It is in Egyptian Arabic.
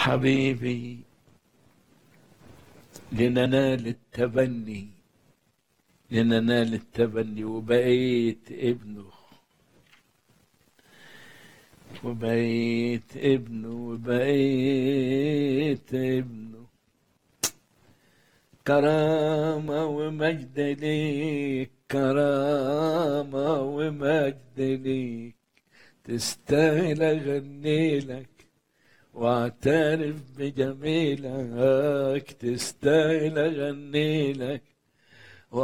حبيبي لننال التبني لننال التبني وبقيت ابنه وبقيت ابنه وبقيت ابنه كرامة ومجد ليك كرامة ومجد ليك تستاهل أغني لك واعترف بجميلك تستاهل أغني لك